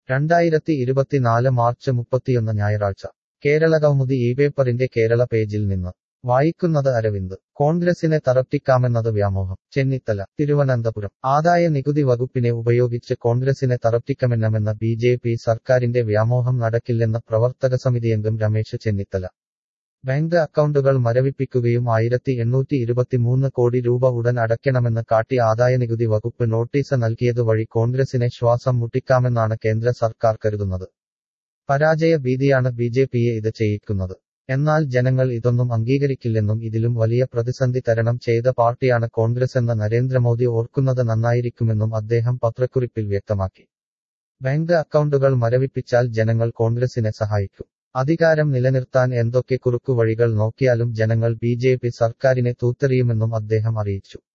രണ്ടായിരത്തി ഇരുപത്തിനാല് മാർച്ച് മുപ്പത്തിയൊന്ന് ഞായറാഴ്ച കേരള കൗമുദി ഈ പേപ്പറിന്റെ കേരള പേജിൽ നിന്ന് വായിക്കുന്നത് അരവിന്ദ് കോൺഗ്രസിനെ തറപ്പിക്കാമെന്നത് വ്യാമോഹം ചെന്നിത്തല തിരുവനന്തപുരം ആദായ നികുതി വകുപ്പിനെ ഉപയോഗിച്ച് കോൺഗ്രസിനെ തറപ്പിക്കമെന്നമെന്ന ബി ജെ പി സർക്കാരിന്റെ വ്യാമോഹം നടക്കില്ലെന്ന് പ്രവർത്തക സമിതിയംഗം രമേശ് ചെന്നിത്തല ബാങ്ക് അക്കൗണ്ടുകൾ മരവിപ്പിക്കുകയും ആയിരത്തി എണ്ണൂറ്റി ഇരുപത്തിമൂന്ന് കോടി രൂപ ഉടൻ അടയ്ക്കണമെന്ന് കാട്ടി ആദായനികുതി വകുപ്പ് നോട്ടീസ് നൽകിയതുവഴി കോൺഗ്രസിനെ ശ്വാസം മുട്ടിക്കാമെന്നാണ് കേന്ദ്ര സർക്കാർ കരുതുന്നത് പരാജയ ഭീതിയാണ് ബി ജെ പിയെ ഇത് ചെയ്യിക്കുന്നത് എന്നാൽ ജനങ്ങൾ ഇതൊന്നും അംഗീകരിക്കില്ലെന്നും ഇതിലും വലിയ പ്രതിസന്ധി തരണം ചെയ്ത പാർട്ടിയാണ് കോൺഗ്രസെന്ന് നരേന്ദ്രമോദി ഓർക്കുന്നത് നന്നായിരിക്കുമെന്നും അദ്ദേഹം പത്രക്കുറിപ്പിൽ വ്യക്തമാക്കി ബാങ്ക് അക്കൗണ്ടുകൾ മരവിപ്പിച്ചാൽ ജനങ്ങൾ കോൺഗ്രസിനെ സഹായിക്കും അധികാരം നിലനിർത്താൻ എന്തൊക്കെ കുറുക്കുവഴികൾ നോക്കിയാലും ജനങ്ങൾ ബി ജെ പി സർക്കാരിനെ തൂത്തെറിയുമെന്നും അദ്ദേഹം അറിയിച്ചു